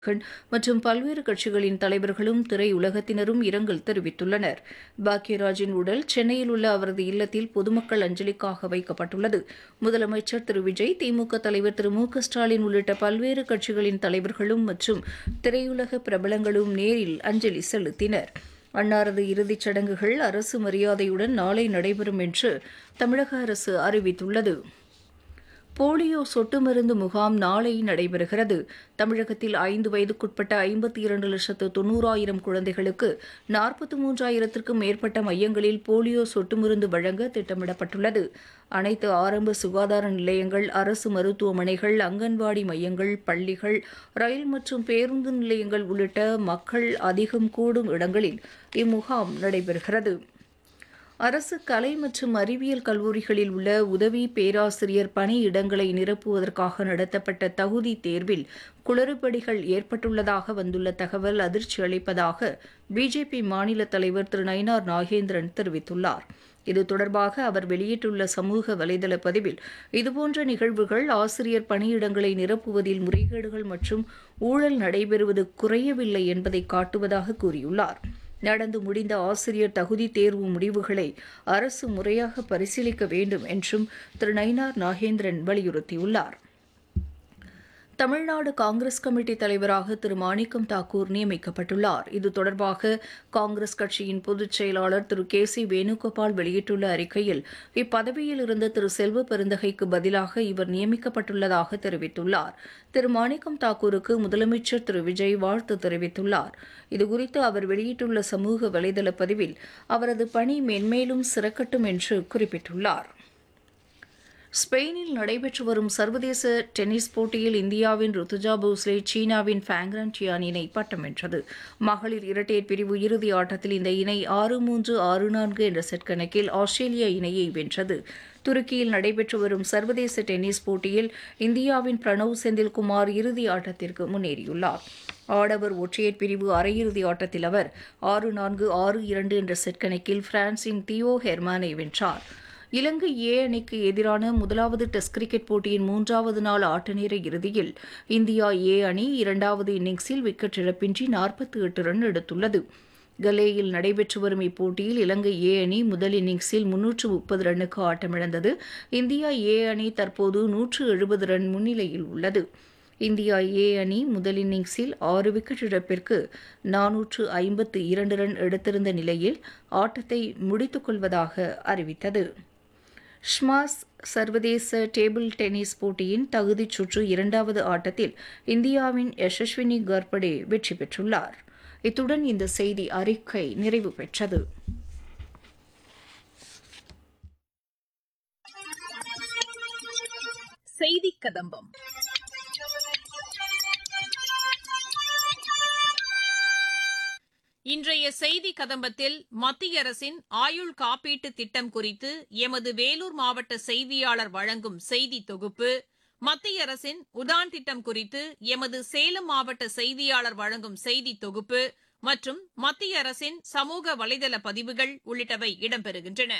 மற்றும் பல்வேறு கட்சிகளின் தலைவர்களும் திரையுலகத்தினரும் இரங்கல் தெரிவித்துள்ளனர் பாக்யராஜின் உடல் சென்னையில் உள்ள அவரது இல்லத்தில் பொதுமக்கள் அஞ்சலிக்காக வைக்கப்பட்டுள்ளது முதலமைச்சர் திரு விஜய் திமுக தலைவர் திரு மு க ஸ்டாலின் உள்ளிட்ட பல்வேறு கட்சிகளின் தலைவர்களும் மற்றும் திரையுலக பிரபலங்களும் நேரில் அஞ்சலி செலுத்தினர் அன்னாரது இறுதிச் சடங்குகள் அரசு மரியாதையுடன் நாளை நடைபெறும் என்று தமிழக அரசு அறிவித்துள்ளது போலியோ சொட்டு மருந்து முகாம் நாளை நடைபெறுகிறது தமிழகத்தில் ஐந்து வயதுக்குட்பட்ட ஐம்பத்தி இரண்டு லட்சத்து தொண்ணூறாயிரம் குழந்தைகளுக்கு நாற்பத்தி மூன்றாயிரத்திற்கும் மேற்பட்ட மையங்களில் போலியோ சொட்டு மருந்து வழங்க திட்டமிடப்பட்டுள்ளது அனைத்து ஆரம்ப சுகாதார நிலையங்கள் அரசு மருத்துவமனைகள் அங்கன்வாடி மையங்கள் பள்ளிகள் ரயில் மற்றும் பேருந்து நிலையங்கள் உள்ளிட்ட மக்கள் அதிகம் கூடும் இடங்களில் இம்முகாம் நடைபெறுகிறது அரசு கலை மற்றும் அறிவியல் கல்லூரிகளில் உள்ள உதவி பேராசிரியர் பணியிடங்களை நிரப்புவதற்காக நடத்தப்பட்ட தகுதி தேர்வில் குளறுபடிகள் ஏற்பட்டுள்ளதாக வந்துள்ள தகவல் அதிர்ச்சி அளிப்பதாக பிஜேபி மாநில தலைவர் திரு நயினார் நாகேந்திரன் தெரிவித்துள்ளார் இது தொடர்பாக அவர் வெளியிட்டுள்ள சமூக வலைதள பதிவில் இதுபோன்ற நிகழ்வுகள் ஆசிரியர் பணியிடங்களை நிரப்புவதில் முறைகேடுகள் மற்றும் ஊழல் நடைபெறுவது குறையவில்லை என்பதை காட்டுவதாக கூறியுள்ளார் நடந்து முடிந்த ஆசிரியர் தகுதி தேர்வு முடிவுகளை அரசு முறையாக பரிசீலிக்க வேண்டும் என்றும் திரு நயினார் நாகேந்திரன் வலியுறுத்தியுள்ளார் தமிழ்நாடு காங்கிரஸ் கமிட்டி தலைவராக திரு மாணிக்கம் தாக்கூர் நியமிக்கப்பட்டுள்ளார் இது தொடர்பாக காங்கிரஸ் கட்சியின் பொதுச் செயலாளர் திரு கே சி வேணுகோபால் வெளியிட்டுள்ள அறிக்கையில் இப்பதவியில் இருந்த திரு செல்வ பெருந்தகைக்கு பதிலாக இவர் நியமிக்கப்பட்டுள்ளதாக தெரிவித்துள்ளார் திரு மாணிக்கம் தாக்கூருக்கு முதலமைச்சர் திரு விஜய் வாழ்த்து தெரிவித்துள்ளார் இதுகுறித்து அவர் வெளியிட்டுள்ள சமூக வலைதள பதிவில் அவரது பணி மென்மேலும் சிறக்கட்டும் என்று குறிப்பிட்டுள்ளார் ஸ்பெயினில் நடைபெற்று வரும் சர்வதேச டென்னிஸ் போட்டியில் இந்தியாவின் ருத்துஜா போஸ்லே சீனாவின் ஃபேங்ரன் டியான் இணை பட்டம் வென்றது மகளிர் இரட்டையர் பிரிவு இறுதி ஆட்டத்தில் இந்த இணை ஆறு மூன்று ஆறு நான்கு என்ற செட் கணக்கில் ஆஸ்திரேலிய இணையை வென்றது துருக்கியில் நடைபெற்று வரும் சர்வதேச டென்னிஸ் போட்டியில் இந்தியாவின் பிரணவ் செந்தில்குமார் இறுதி ஆட்டத்திற்கு முன்னேறியுள்ளார் ஆடவர் ஒற்றையர் பிரிவு அரையிறுதி ஆட்டத்தில் அவர் ஆறு நான்கு ஆறு இரண்டு என்ற செட் கணக்கில் பிரான்சின் தியோ ஹெர்மானை வென்றார் இலங்கை ஏ அணிக்கு எதிரான முதலாவது டெஸ்ட் கிரிக்கெட் போட்டியின் மூன்றாவது நாள் ஆட்டநேர இறுதியில் இந்தியா ஏ அணி இரண்டாவது இன்னிங்ஸில் விக்கெட் இழப்பின்றி நாற்பத்தி எட்டு ரன் எடுத்துள்ளது கலேயில் நடைபெற்று வரும் இப்போட்டியில் இலங்கை ஏ அணி முதல் இன்னிங்ஸில் முன்னூற்று முப்பது ரன்னுக்கு ஆட்டமிழந்தது இந்தியா ஏ அணி தற்போது நூற்று எழுபது ரன் முன்னிலையில் உள்ளது இந்தியா ஏ அணி முதல் இன்னிங்ஸில் ஆறு விக்கெட் இழப்பிற்கு நானூற்று ஐம்பத்து இரண்டு ரன் எடுத்திருந்த நிலையில் ஆட்டத்தை முடித்துக் கொள்வதாக அறிவித்தது ஷ்மாஸ் சர்வதேச டேபிள் டென்னிஸ் போட்டியின் தகுதிச் சுற்று இரண்டாவது ஆட்டத்தில் இந்தியாவின் யசஸ்வினி கர்படே வெற்றி பெற்றுள்ளார் இத்துடன் இந்த செய்தி அறிக்கை நிறைவு பெற்றது செய்தி கதம்பம் இன்றைய செய்தி கதம்பத்தில் மத்திய அரசின் ஆயுள் காப்பீட்டு திட்டம் குறித்து எமது வேலூர் மாவட்ட செய்தியாளர் வழங்கும் செய்தி தொகுப்பு மத்திய அரசின் உடான் திட்டம் குறித்து எமது சேலம் மாவட்ட செய்தியாளர் வழங்கும் செய்தி தொகுப்பு மற்றும் மத்திய அரசின் சமூக வலைதள பதிவுகள் உள்ளிட்டவை இடம்பெறுகின்றன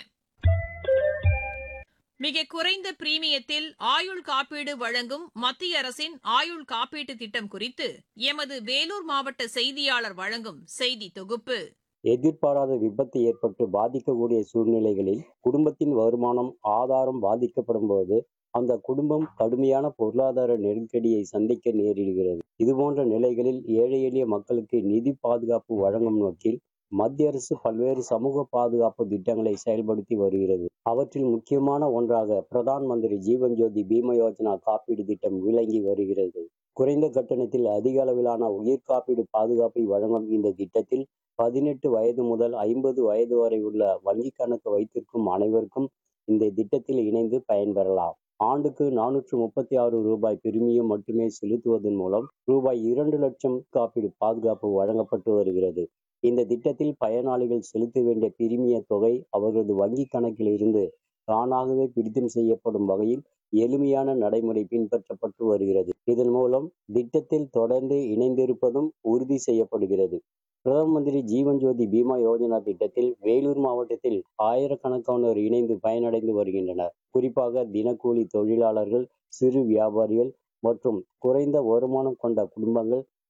மிக குறைந்த பிரீமியத்தில் ஆயுள் காப்பீடு வழங்கும் மத்திய அரசின் ஆயுள் காப்பீட்டு திட்டம் குறித்து எமது வேலூர் மாவட்ட செய்தியாளர் வழங்கும் செய்தி தொகுப்பு எதிர்பாராத விபத்து ஏற்பட்டு பாதிக்கக்கூடிய சூழ்நிலைகளில் குடும்பத்தின் வருமானம் ஆதாரம் பாதிக்கப்படும் போது அந்த குடும்பம் கடுமையான பொருளாதார நெருக்கடியை சந்திக்க நேரிடுகிறது இதுபோன்ற நிலைகளில் ஏழை எளிய மக்களுக்கு நிதி பாதுகாப்பு வழங்கும் நோக்கில் மத்திய அரசு பல்வேறு சமூக பாதுகாப்பு திட்டங்களை செயல்படுத்தி வருகிறது அவற்றில் முக்கியமான ஒன்றாக பிரதான் மந்திரி ஜீவன் ஜோதி பீம யோஜனா காப்பீடு திட்டம் விளங்கி வருகிறது குறைந்த கட்டணத்தில் அதிக அளவிலான உயிர் காப்பீடு பாதுகாப்பை வழங்கும் இந்த திட்டத்தில் பதினெட்டு வயது முதல் ஐம்பது வயது வரை உள்ள வங்கி கணக்கு வைத்திருக்கும் அனைவருக்கும் இந்த திட்டத்தில் இணைந்து பயன்பெறலாம் ஆண்டுக்கு நானூற்று முப்பத்தி ஆறு ரூபாய் பிரிமியம் மட்டுமே செலுத்துவதன் மூலம் ரூபாய் இரண்டு லட்சம் காப்பீடு பாதுகாப்பு வழங்கப்பட்டு வருகிறது இந்த திட்டத்தில் பயனாளிகள் செலுத்த வேண்டிய பிரிமிய தொகை அவர்களது வங்கி கணக்கில் இருந்து தானாகவே பிடித்தம் செய்யப்படும் வகையில் எளிமையான நடைமுறை பின்பற்றப்பட்டு வருகிறது இதன் மூலம் திட்டத்தில் தொடர்ந்து இணைந்திருப்பதும் உறுதி செய்யப்படுகிறது பிரதம மந்திரி ஜீவன் ஜோதி பீமா யோஜனா திட்டத்தில் வேலூர் மாவட்டத்தில் ஆயிரக்கணக்கானோர் இணைந்து பயனடைந்து வருகின்றனர் குறிப்பாக தினக்கூலி தொழிலாளர்கள் சிறு வியாபாரிகள் மற்றும் குறைந்த வருமானம் கொண்ட குடும்பங்கள்